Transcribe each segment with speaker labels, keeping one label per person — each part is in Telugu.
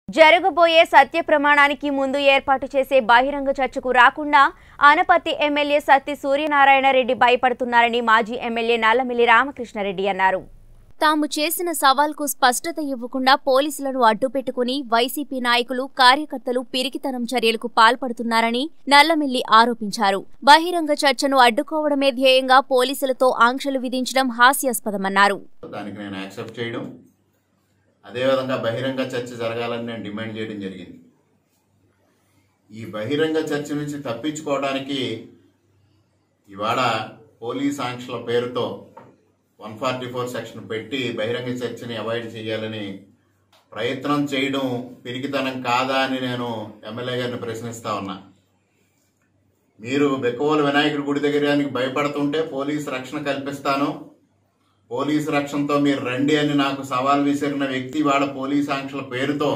Speaker 1: జరగబోయే సత్య ప్రమాణానికి ముందు ఏర్పాటు చేసే బహిరంగ చర్చకు రాకుండా ఆనపత్తి ఎమ్మెల్యే సత్తి సూర్యనారాయణ రెడ్డి భయపడుతున్నారని మాజీ ఎమ్మెల్యే నల్లమిల్లి రామకృష్ణారెడ్డి అన్నారు తాము చేసిన సవాల్కు స్పష్టత ఇవ్వకుండా పోలీసులను అడ్డుపెట్టుకుని వైసీపీ నాయకులు కార్యకర్తలు పిరికితనం చర్యలకు పాల్పడుతున్నారని నల్లమిల్లి ఆరోపించారు బహిరంగ చర్చను అడ్డుకోవడమే ధ్యేయంగా పోలీసులతో ఆంక్షలు విధించడం హాస్యాస్పదమన్నారు
Speaker 2: దానికి నేను యాక్సెప్ట్ చేయడం అదేవిధంగా బహిరంగ చర్చ జరగాలని నేను డిమాండ్ చేయడం జరిగింది ఈ బహిరంగ చర్చ నుంచి తప్పించుకోవడానికి ఇవాళ పోలీస్ ఆంక్షల పేరుతో వన్ ఫార్టీ ఫోర్ సెక్షన్ పెట్టి బహిరంగ చర్చని అవాయిడ్ చేయాలని ప్రయత్నం చేయడం పిరికితనం కాదా అని నేను ఎమ్మెల్యే గారిని ప్రశ్నిస్తా ఉన్నా మీరు బెక్కవోలు వినాయకుడి గుడి దగ్గరికి భయపడుతుంటే పోలీస్ రక్షణ కల్పిస్తాను పోలీసు రక్షణతో మీరు రండి అని నాకు సవాల్ విసిరిన వ్యక్తి ఇవాళ పోలీస్ ఆంక్షల పేరుతో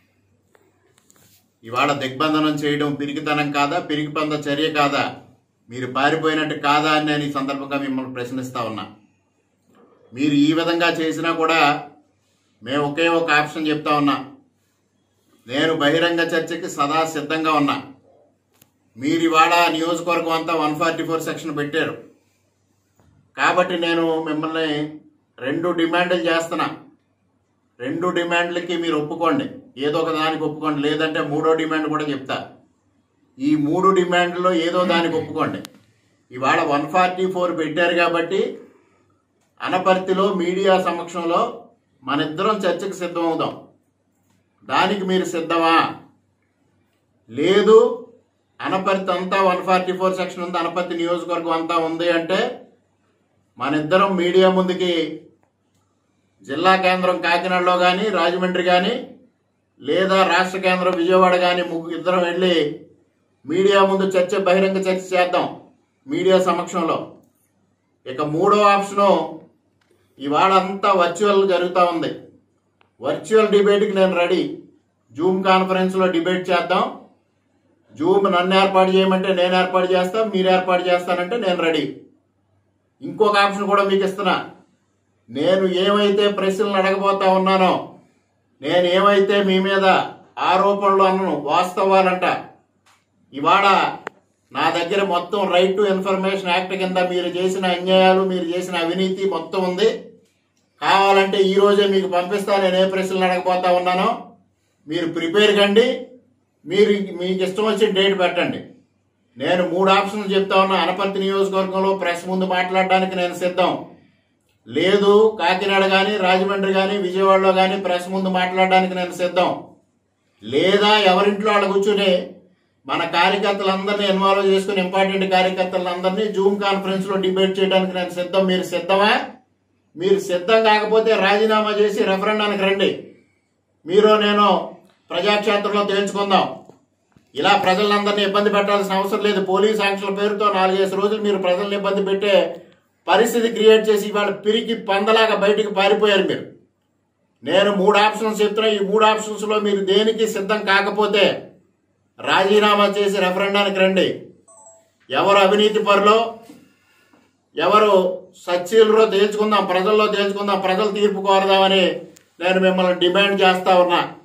Speaker 2: ఇవాళ దిగ్బంధనం చేయడం పిరికితనం కాదా పిరికిపంద చర్య కాదా మీరు పారిపోయినట్టు కాదా అని నేను ఈ సందర్భంగా మిమ్మల్ని ప్రశ్నిస్తా ఉన్నా మీరు ఈ విధంగా చేసినా కూడా మేము ఒకే ఒక ఆప్షన్ చెప్తా ఉన్నా నేను బహిరంగ చర్చకి సదా సిద్ధంగా ఉన్నా మీరు ఇవాళ నియోజకవర్గం అంతా వన్ ఫార్టీ ఫోర్ సెక్షన్ పెట్టారు కాబట్టి నేను మిమ్మల్ని రెండు డిమాండ్లు చేస్తున్నా రెండు డిమాండ్లకి మీరు ఒప్పుకోండి ఏదో ఒక దానికి ఒప్పుకోండి లేదంటే మూడో డిమాండ్ కూడా చెప్తా ఈ మూడు డిమాండ్లో ఏదో దానికి ఒప్పుకోండి ఇవాళ వన్ ఫార్టీ ఫోర్ పెట్టారు కాబట్టి అనపర్తిలో మీడియా సమక్షంలో మన ఇద్దరం చర్చకు సిద్ధమవుదాం దానికి మీరు సిద్ధమా లేదు అనపర్తి అంతా వన్ ఫార్టీ ఫోర్ సెక్షన్ ఉంది అనపర్తి నియోజకవర్గం అంతా ఉంది అంటే మన ఇద్దరం మీడియా ముందుకి జిల్లా కేంద్రం కాకినాడలో కానీ రాజమండ్రి కానీ లేదా రాష్ట్ర కేంద్రం విజయవాడ కానీ ముగ్గురు ఇద్దరం వెళ్ళి మీడియా ముందు చర్చ బహిరంగ చర్చ చేద్దాం మీడియా సమక్షంలో ఇక మూడో ఆప్షను ఇవాళ అంతా వర్చువల్ జరుగుతూ ఉంది వర్చువల్ డిబేట్కి నేను రెడీ జూమ్ కాన్ఫరెన్స్లో డిబేట్ చేద్దాం జూమ్ నన్ను ఏర్పాటు చేయమంటే నేను ఏర్పాటు చేస్తా మీరు ఏర్పాటు చేస్తానంటే నేను రెడీ ఇంకొక ఆప్షన్ కూడా మీకు ఇస్తున్నా నేను ఏమైతే ప్రశ్నలు అడగబోతా ఉన్నానో నేను ఏమైతే మీ మీద ఆరోపణలు అన్నను వాస్తవాలంట ఇవాళ నా దగ్గర మొత్తం రైట్ టు ఇన్ఫర్మేషన్ యాక్ట్ కింద మీరు చేసిన అన్యాయాలు మీరు చేసిన అవినీతి మొత్తం ఉంది కావాలంటే ఈ రోజే మీకు పంపిస్తా నేను ఏ ప్రశ్నలు అడగబోతా ఉన్నానో మీరు ప్రిపేర్ కండి మీరు మీకు ఇష్టం వచ్చిన డేట్ పెట్టండి నేను మూడు ఆప్షన్లు చెప్తా ఉన్నా అనపర్తి నియోజకవర్గంలో ప్రెస్ ముందు మాట్లాడడానికి నేను సిద్ధం లేదు కాకినాడ కానీ రాజమండ్రి కానీ విజయవాడలో కానీ ప్రెస్ ముందు మాట్లాడడానికి నేను సిద్ధం లేదా ఎవరింట్లో వాళ్ళు కూర్చుని మన కార్యకర్తలందరినీ ఇన్వాల్వ్ చేసుకుని ఇంపార్టెంట్ కార్యకర్తలందరినీ జూమ్ కాన్ఫరెన్స్ లో డిబేట్ చేయడానికి నేను సిద్ధం మీరు సిద్ధమా మీరు సిద్ధం కాకపోతే రాజీనామా చేసి రెఫరెండానికి రండి మీరు నేను ప్రజాక్షేత్రంలో తేల్చుకుందాం ఇలా ప్రజలందరినీ ఇబ్బంది పెట్టాల్సిన అవసరం లేదు పోలీస్ ఆంక్షల పేరుతో నాలుగైదు రోజులు మీరు ప్రజల్ని ఇబ్బంది పెట్టే పరిస్థితి క్రియేట్ చేసి ఇవాళ పిరికి పందలాగా బయటికి పారిపోయారు మీరు నేను మూడు ఆప్షన్స్ చెప్తున్నా ఈ మూడు ఆప్షన్స్ లో మీరు దేనికి సిద్ధం కాకపోతే రాజీనామా చేసి రెఫరెండానికి రండి ఎవరు అవినీతి పరులో ఎవరు సచ్చీలరో తేల్చుకుందాం ప్రజల్లో తేల్చుకుందాం ప్రజలు తీర్పు కోరదామని నేను మిమ్మల్ని డిమాండ్ చేస్తా ఉన్నా